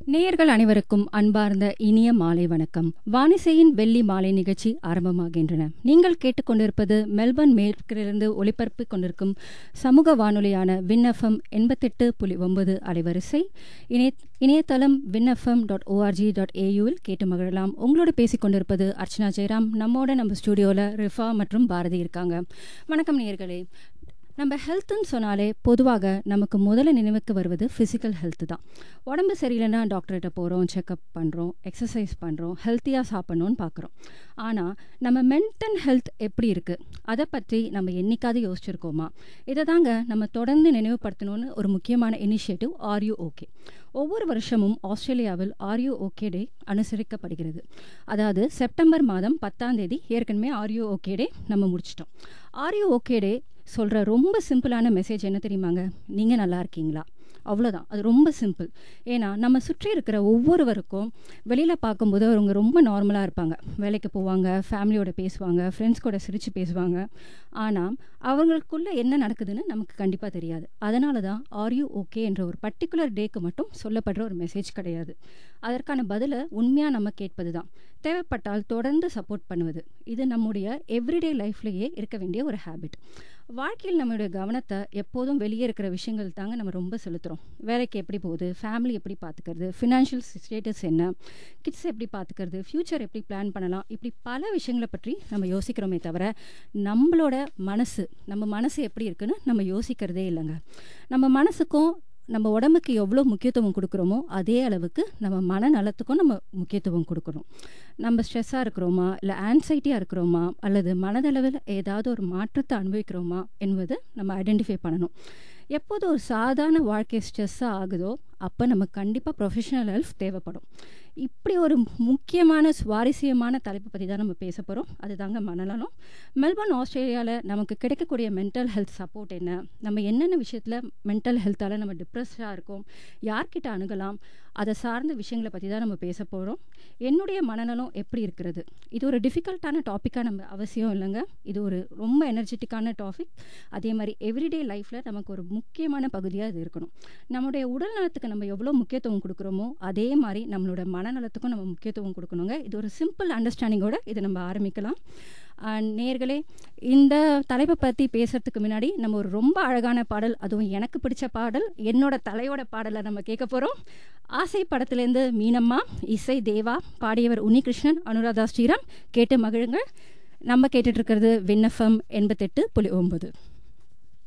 நேயர்கள் அனைவருக்கும் அன்பார்ந்த இனிய மாலை வணக்கம் வானிசையின் வெள்ளி மாலை நிகழ்ச்சி ஆரம்பமாகின்றன நீங்கள் கேட்டுக்கொண்டிருப்பது மெல்பர்ன் மேற்கிலிருந்து ஒளிபரப்பு கொண்டிருக்கும் சமூக வானொலியான விண்ணஃபம் எண்பத்தெட்டு புள்ளி ஒன்பது அலைவரிசை இணைய இணையதளம் விண்ணஃபம் டாட் ஓஆர்ஜி டாட் ஏயூவில் கேட்டு மகிழலாம் உங்களோட பேசிக் கொண்டிருப்பது அர்ச்சனா ஜெயராம் நம்மோட நம்ம ஸ்டுடியோவில் ரிஃபா மற்றும் பாரதி இருக்காங்க வணக்கம் நேயர்களே நம்ம ஹெல்த்துன்னு சொன்னாலே பொதுவாக நமக்கு முதல்ல நினைவுக்கு வருவது ஃபிசிக்கல் ஹெல்த்து தான் உடம்பு சரியில்லைன்னா டாக்டர்கிட்ட போகிறோம் செக்கப் பண்ணுறோம் எக்ஸசைஸ் பண்ணுறோம் ஹெல்த்தியாக சாப்பிட்ணுன்னு பார்க்குறோம் ஆனால் நம்ம மென்டல் ஹெல்த் எப்படி இருக்குது அதை பற்றி நம்ம என்னைக்காவது யோசிச்சிருக்கோமா இதை தாங்க நம்ம தொடர்ந்து நினைவுபடுத்தணும்னு ஒரு முக்கியமான இனிஷியேட்டிவ் ஆர்யூ ஓகே ஒவ்வொரு வருஷமும் ஆஸ்திரேலியாவில் ஆர்யூ ஓகே டே அனுசரிக்கப்படுகிறது அதாவது செப்டம்பர் மாதம் பத்தாம் தேதி ஏற்கனவே ஆர்யூ ஓகே டே நம்ம முடிச்சிட்டோம் ஆர்யூ ஓகே டே சொல்கிற ரொம்ப சிம்பிளான மெசேஜ் என்ன தெரியுமாங்க நீங்கள் நல்லா இருக்கீங்களா அவ்வளோதான் அது ரொம்ப சிம்பிள் ஏன்னா நம்ம சுற்றி இருக்கிற ஒவ்வொருவருக்கும் வெளியில் பார்க்கும்போது அவங்க ரொம்ப நார்மலாக இருப்பாங்க வேலைக்கு போவாங்க ஃபேமிலியோட பேசுவாங்க ஃப்ரெண்ட்ஸ் கூட சிரித்து பேசுவாங்க ஆனால் அவங்களுக்குள்ளே என்ன நடக்குதுன்னு நமக்கு கண்டிப்பாக தெரியாது அதனால தான் ஆர் யூ ஓகே என்ற ஒரு பர்டிகுலர் டேக்கு மட்டும் சொல்லப்படுற ஒரு மெசேஜ் கிடையாது அதற்கான பதிலை உண்மையாக நம்ம கேட்பது தான் தேவைப்பட்டால் தொடர்ந்து சப்போர்ட் பண்ணுவது இது நம்முடைய எவ்ரிடே லைஃப்லேயே இருக்க வேண்டிய ஒரு ஹேபிட் வாழ்க்கையில் நம்மளுடைய கவனத்தை எப்போதும் வெளியே இருக்கிற விஷயங்கள் தாங்க நம்ம ரொம்ப செலுத்துகிறோம் வேலைக்கு எப்படி போகுது ஃபேமிலி எப்படி பார்த்துக்கிறது ஃபினான்ஷியல் ஸ்டேட்டஸ் என்ன கிட்ஸ் எப்படி பார்த்துக்கிறது ஃப்யூச்சர் எப்படி பிளான் பண்ணலாம் இப்படி பல விஷயங்களை பற்றி நம்ம யோசிக்கிறோமே தவிர நம்மளோட மனசு நம்ம மனசு எப்படி இருக்குன்னு நம்ம யோசிக்கிறதே இல்லைங்க நம்ம மனசுக்கும் நம்ம உடம்புக்கு எவ்வளோ முக்கியத்துவம் கொடுக்குறோமோ அதே அளவுக்கு நம்ம மனநலத்துக்கும் நம்ம முக்கியத்துவம் கொடுக்கணும் நம்ம ஸ்ட்ரெஸ்ஸாக இருக்கிறோமா இல்லை ஆன்சைட்டியாக இருக்கிறோமா அல்லது மனதளவில் ஏதாவது ஒரு மாற்றத்தை அனுபவிக்கிறோமா என்பது நம்ம ஐடென்டிஃபை பண்ணணும் எப்போது ஒரு சாதாரண வாழ்க்கை ஸ்ட்ரெஸ்ஸாக ஆகுதோ அப்போ நமக்கு கண்டிப்பாக ப்ரொஃபஷனல் ஹெல்ப் தேவைப்படும் இப்படி ஒரு முக்கியமான சுவாரஸ்யமான தலைப்பை பற்றி தான் நம்ம பேச போகிறோம் அதுதாங்க மனநலம் மெல்பர்ன் ஆஸ்திரேலியாவில் நமக்கு கிடைக்கக்கூடிய மென்டல் ஹெல்த் சப்போர்ட் என்ன நம்ம என்னென்ன விஷயத்தில் மென்டல் ஹெல்த்தால் நம்ம டிப்ரெஸ்டாக இருக்கோம் யார்கிட்ட அணுகலாம் அதை சார்ந்த விஷயங்களை பற்றி தான் நம்ம பேச போகிறோம் என்னுடைய மனநலம் எப்படி இருக்கிறது இது ஒரு டிஃபிகல்ட்டான டாப்பிக்காக நம்ம அவசியம் இல்லைங்க இது ஒரு ரொம்ப எனர்ஜெட்டிக்கான டாபிக் அதே மாதிரி எவ்ரிடே லைஃப்பில் நமக்கு ஒரு முக்கியமான பகுதியாக இது இருக்கணும் நம்முடைய உடல் நலத்துக்கு நம்ம எவ்வளோ முக்கியத்துவம் கொடுக்குறோமோ அதே மாதிரி நம்மளோட மனநலத்துக்கும் நம்ம முக்கியத்துவம் கொடுக்கணுங்க இது ஒரு சிம்பிள் அண்டர்ஸ்டாண்டிங்கோட இதை நம்ம ஆரம்பிக்கலாம் நேர்களே இந்த தலைப்பை பற்றி பேசுறதுக்கு முன்னாடி நம்ம ஒரு ரொம்ப அழகான பாடல் அதுவும் எனக்கு பிடிச்ச பாடல் என்னோட தலையோட பாடலை நம்ம கேட்க போகிறோம் ஆசை படத்துலேருந்து மீனம்மா இசை தேவா பாடியவர் உன்னிகிருஷ்ணன் அனுராதா ஸ்ரீராம் கேட்டு மகிழுங்கள் நம்ம கேட்டுட்டு இருக்கிறது விண்ணஃபம் எண்பத்தெட்டு புள்ளி ஒன்பது